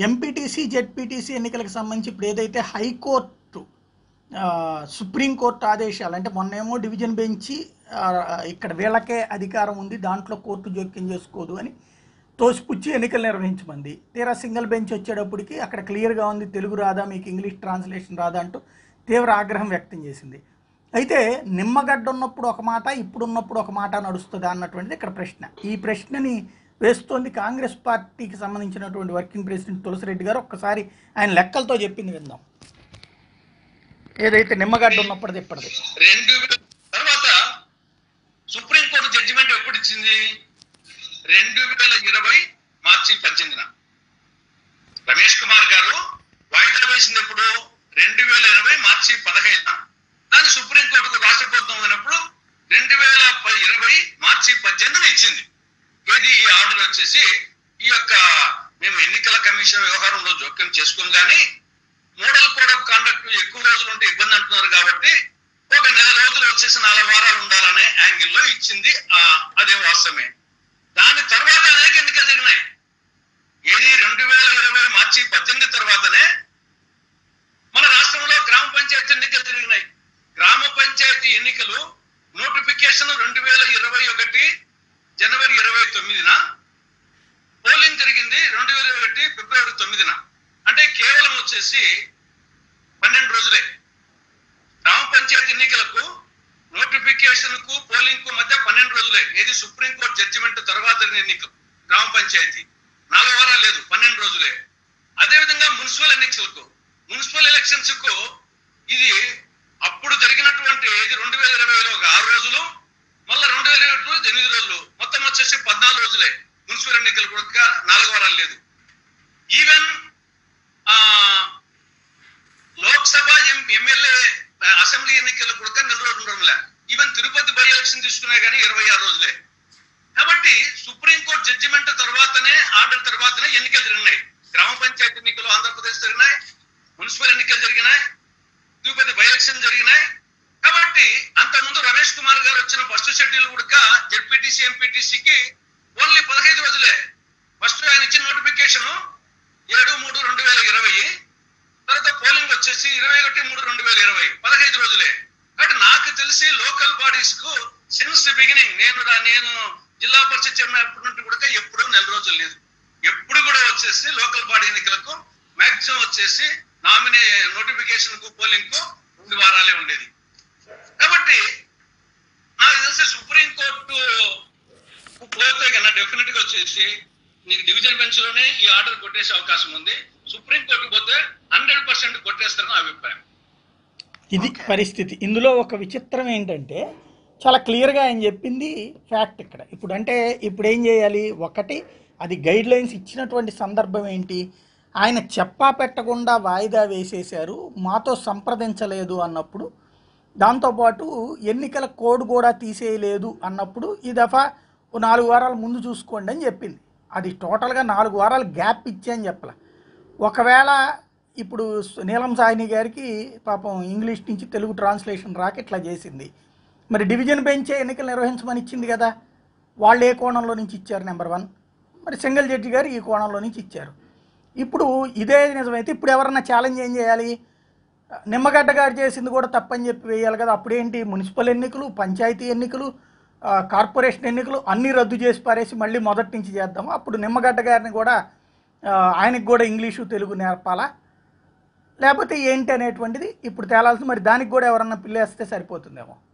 MPTC ZPTC ఎన్నికలకు సంబంధించి ఇప్పుడు ఏదైతే హైకోర్టు ఆ, సుప్రీంకోర్టు ఆదేశాలు అంటే మొన్నేమో డివిజన్ బెంచి ఆ, ఇక్కడ వీళ్ళకే అధికారం ఉంది దాంట్లో కోర్టు జోక్యం చేసుకోదు అని తోసిపుచ్చి ఎన్నికలు నిర్వహించమంది తీరా సింగిల్ బెంచ్ వచ్చేటప్పటికి అక్కడ క్లియర్గా ఉంది తెలుగు రాదా మీకు ఇంగ్లీష్ ట్రాన్స్లేషన్ రాదా అంటూ తీవ్ర ఆగ్రహం వ్యక్తం చేసింది అయితే నిమ్మగడ్డ ఉన్నప్పుడు ఒక మాట ఇప్పుడు ఉన్నప్పుడు ఒక మాట నడుస్తుందా అన్నటువంటిది ఇక్కడ ప్రశ్న ఈ ప్రశ్నని వేస్తోంది కాంగ్రెస్ పార్టీకి సంబంధించినటువంటి వర్కింగ్ ప్రెసిడెంట్ తులసిరెడ్డి గారు ఒక్కసారి ఆయన లెక్కలతో చెప్పింది విందాం ఏదైతే నిమ్మగడ్డ ఉన్నప్పటిది ఇప్పటిది రెండు వేల తర్వాత సుప్రీంకోర్టు జడ్జిమెంట్ ఎప్పుడు ఇచ్చింది రెండు వేల ఇరవై మార్చి పద్దెనిమిదిన రమేష్ కుమార్ గారు వాయిదా వేసింది ఎప్పుడు రెండు వేల ఇరవై మార్చి పదహైదున దాన్ని సుప్రీంకోర్టుకు రాష్ట్ర ప్రభుత్వం అయినప్పుడు రెండు వేల ప- ఇరవై మార్చి పద్దెనిమిదిన ఇచ్చింది ఏది ఈ ఆర్డర్ వచ్చేసి ఈ యొక్క మేము ఎన్నికల కమిషన్ వ్యవహారంలో జోక్యం చేసుకోం కానీ మోడల్ కోడ్ ఆఫ్ కాండక్ట్ ఎక్కువ రోజులు ఉంటే ఇబ్బంది అంటున్నారు కాబట్టి ఒక నెల రోజులు వచ్చేసి నాలుగు వారాలు ఉండాలనే యాంగిల్లో ఇచ్చింది ఆ, అదే వాస్తవమే దాని తర్వాత అనేక ఎన్నికలు జరిగినాయి ఏది రెండు వేల ఇరవై మార్చి పద్దెనిమిది తర్వాతనే మన రాష్ట్రంలో గ్రామ పంచాయతీ ఎన్నికలు జరిగినాయి గ్రామ పంచాయతీ ఎన్నికలు నోటిఫికేషన్ రెండు వేల ఇరవై ఒకటి జనవరి ఇరవై తొమ్మిదిన పోలింగ్ జరిగింది రెండు వేల ఒకటి ఫిబ్రవరి తొమ్మిదిన అంటే కేవలం వచ్చేసి పన్నెండు రోజులే గ్రామ పంచాయతీ ఎన్నికలకు నోటిఫికేషన్ కు పోలింగ్ కు మధ్య పన్నెండు రోజులే ఏది సుప్రీంకోర్టు జడ్జిమెంట్ తర్వాత ఎన్నికలు గ్రామ పంచాయతీ నాలుగు వారాలు లేదు పన్నెండు రోజులే అదేవిధంగా మున్సిపల్ ఎన్నికలకు మున్సిపల్ ఎలక్షన్స్ కు ఇది అప్పుడు జరిగినటువంటి ఏది రెండు వేల ఇరవైలో ఒక ఆరు రోజులు మళ్ళీ రెండు వేల ఇరవై ఒకటి ఎనిమిది రోజులు మొత్తం వచ్చేసి పద్నాలుగు రోజులే మున్సిపల్ ఎన్నికలు కూడా నాలుగు వారాలు లేదు ఈవెన్ ఆ లోక్సభ ఎం- ఎమ్మెల్యే ఆ, అసెంబ్లీ ఎన్నికలు కూడా నెల రోజులు ఉండడంలే ఈవెన్ తిరుపతి బై ఎలక్షన్ తీసుకున్నా కానీ ఇరవై ఆరు రోజులే కాబట్టి సుప్రీంకోర్టు జడ్జిమెంట్ తర్వాతనే ఆర్డర్ తర్వాతనే ఎన్నికలు జరిగినాయి గ్రామ పంచాయతీ ఎన్నికలు ఆంధ్రప్రదేశ్ జరిగినాయి మున్సిపల్ ఎన్నికలు జరిగినాయి తిరుపతి బై ఎలక్షన్ జరిగినాయి కాబట్టి అంతకుముందు రమేష్ కుమార్ గారు వచ్చిన ఫస్ట్ షెడ్యూల్ కూడా జెడ్పీటీసీ ఎంపీటీసీకి ఓన్లీ పదహైదు రోజులే ఫస్ట్ ఆయన ఇచ్చిన నోటిఫికేషన్ ఏడు మూడు రెండు వేల ఇరవై తర్వాత పోలింగ్ వచ్చేసి ఇరవై ఒకటి మూడు రెండు వేల ఇరవై పదహైదు రోజులే కాబట్టి నాకు తెలిసి లోకల్ బాడీస్ కు సిన్స్ బిగినింగ్ నేను రా- నేను జిల్లా పరిషత్ చైర్మన్ అప్పటి నుండి కూడా ఎప్పుడు నెల రోజులు లేదు ఎప్పుడు కూడా వచ్చేసి లోకల్ బాడీ ఎన్నికలకు మాక్సిమం వచ్చేసి నామినే నోటిఫికేషన్ కు పోలింగ్ కు రెండు వారాలే ఉండేది కాబట్టి నాకు తెలిసి సుప్రీం కోర్టు పోతే కన్నా డెఫినెట్ గా వచ్చేసి నీకు డివిజన్ బెంచ్ లోనే ఈ ఆర్డర్ కొట్టేసే అవకాశం ఉంది సుప్రీం కోర్టు పోతే హండ్రెడ్ పర్సెంట్ కొట్టేస్తారని నా అభిప్రాయం ఇది పరిస్థితి ఇందులో ఒక విచిత్రం ఏంటంటే చాలా క్లియర్గా ఆయన చెప్పింది ఫ్యాక్ట్ ఇక్కడ ఇప్పుడు అంటే ఇప్పుడు ఏం చేయాలి ఒకటి అది గైడ్ లైన్స్ ఇచ్చినటువంటి సందర్భం ఏంటి ఆయన చెప్పా పెట్టకుండా వాయిదా వేసేశారు మాతో సంప్రదించలేదు అన్నప్పుడు దాంతోపాటు ఎన్నికల కోడ్ కూడా తీసేయలేదు అన్నప్పుడు ఈ దఫా ఓ నాలుగు వారాల ముందు చూసుకోండి అని చెప్పింది అది టోటల్గా నాలుగు వారాలు గ్యాప్ ఇచ్చే అని చెప్పలే ఒకవేళ ఇప్పుడు స్- నీలం సాయిని గారికి పాపం ఇంగ్లీష్ నుంచి తెలుగు ట్రాన్స్లేషన్ రాక ఇట్లా చేసింది మరి డివిజన్ బెంచే ఎన్నికలు నిర్వహించమని ఇచ్చింది కదా వాళ్ళు ఏ కోణంలో నుంచి ఇచ్చారు నెంబర్ వన్ మరి సింగిల్ జడ్జి గారు ఈ కోణంలో నుంచి ఇచ్చారు ఇప్పుడు ఇదే నిజమైతే ఇప్పుడు ఎవరన్నా ఛాలెంజ్ ఏం చేయాలి నిమ్మగడ్డ గారు చేసింది కూడా తప్పని చెప్పి వేయాలి కదా అప్పుడేంటి మున్సిపల్ ఎన్నికలు పంచాయతీ ఎన్నికలు ఆ, కార్పొరేషన్ ఎన్నికలు అన్నీ రద్దు చేసి పారేసి మళ్ళీ మొదటి నుంచి చేద్దాము అప్పుడు నిమ్మగడ్డ గారిని కూడా ఆ, ఆయనకి కూడా ఇంగ్లీషు తెలుగు నేర్పాలా లేకపోతే ఏంటి అనేటువంటిది ఇప్పుడు తేలాల్సి మరి దానికి కూడా ఎవరన్నా పిల్లేస్తే సరిపోతుందేమో